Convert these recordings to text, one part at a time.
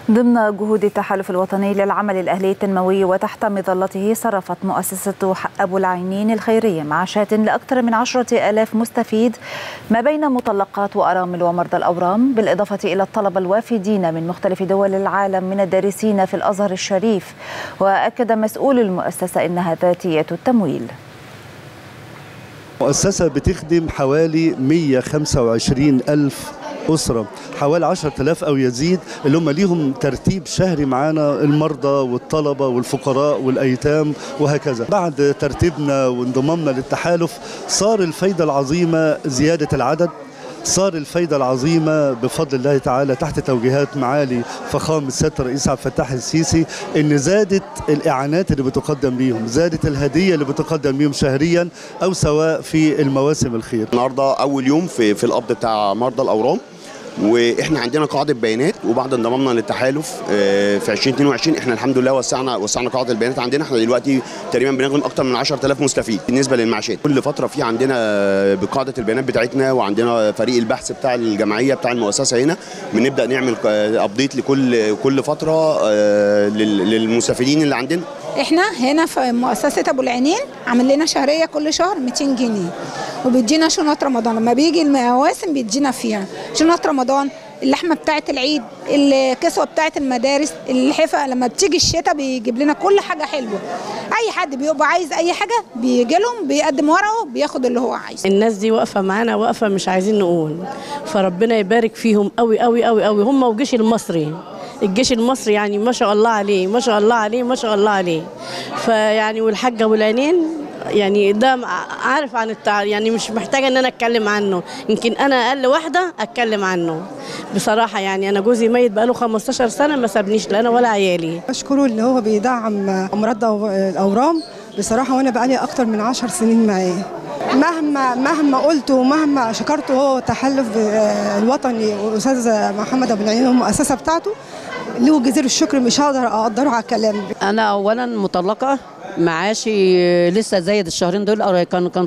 ضمن جهود التحالف الوطني للعمل الأهلي التنموي وتحت مظلته صرفت مؤسسة أبو العينين الخيرية معاشات لأكثر من عشرة ألاف مستفيد ما بين مطلقات وأرامل ومرضى الأورام بالإضافة إلى الطلبة الوافدين من مختلف دول العالم من الدارسين في الأزهر الشريف وأكد مسؤول المؤسسة إنها ذاتية التمويل مؤسسة بتخدم حوالي 125 ألف أسرة حوالي 10000 أو يزيد اللي هم ليهم ترتيب شهري معانا المرضى والطلبة والفقراء والأيتام وهكذا بعد ترتيبنا وانضمامنا للتحالف صار الفايدة العظيمة زيادة العدد صار الفايدة العظيمة بفضل الله تعالى تحت توجيهات معالي فخامة سيادة الرئيس عبد الفتاح السيسي إن زادت الإعانات اللي بتقدم ليهم زادت الهدية اللي بتقدم ليهم شهريا أو سواء في المواسم الخير النهارده اول يوم في في القبض بتاع مرضى الاورام واحنا عندنا قاعده بيانات وبعد انضمامنا للتحالف آه، في 2022 احنا الحمد لله وسعنا وسعنا قاعده البيانات عندنا احنا دلوقتي تقريبا بنخدم اكتر من 10000 مستفيد بالنسبه للمعاشات كل فتره في عندنا بقاعده البيانات بتاعتنا وعندنا فريق البحث بتاع الجمعيه بتاع المؤسسه هنا بنبدا نعمل ابديت لكل كل فتره آه، لل- للمستفيدين اللي عندنا احنا هنا في مؤسسة ابو العينين عامل لنا شهرية كل شهر 200 جنيه وبيدينا شنط رمضان لما بيجي المواسم بيدينا فيها شنط رمضان اللحمة بتاعة العيد الكسوة بتاعة المدارس الحفة لما بتيجي الشتاء بيجيب لنا كل حاجة حلوة أي حد بيبقى عايز أي حاجة بيجي لهم بيقدم ورقه بياخد اللي هو عايزه الناس دي واقفه معانا واقفه مش عايزين نقول فربنا يبارك فيهم قوي قوي قوي قوي هم والجيش المصري الجيش المصري يعني ما شاء الله عليه ما شاء الله عليه ما شاء الله عليه فيعني والحاجه والعينين يعني ده عارف عن التع... يعني مش محتاجه ان انا اتكلم عنه يمكن انا اقل واحده اتكلم عنه بصراحه يعني انا جوزي ميت بقاله 15 سنه ما سابنيش لا انا ولا عيالي بشكره اللي هو بيدعم امراض الاورام بصراحه وانا بقالي اكتر من عشر سنين معاه مهما مهما قلت ومهما شكرته هو التحالف الوطني والاستاذ محمد ابو العين والمؤسسه بتاعته له جزير الشكر مش هقدر اقدره على الكلام انا اولا مطلقه معاشي لسه زايد الشهرين دول أو كان كان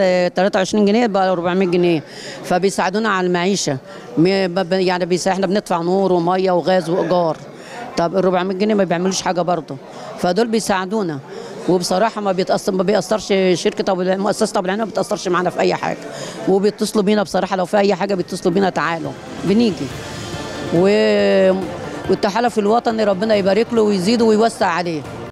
323 جنيه بقى 400 جنيه فبيساعدونا على المعيشه م- ب- يعني بيسا احنا بندفع نور وميه وغاز وايجار طب ال 400 جنيه ما بيعملوش حاجه برضه فدول بيساعدونا وبصراحه ما بيتاثر ما بيأثرش شركه ابو العين- مؤسسه ابو العين ما بتاثرش معانا في اي حاجه وبيتصلوا بينا بصراحه لو في اي حاجه بيتصلوا بينا تعالوا بنيجي و والتحالف الوطني ربنا يبارك له ويزيده ويوسع عليه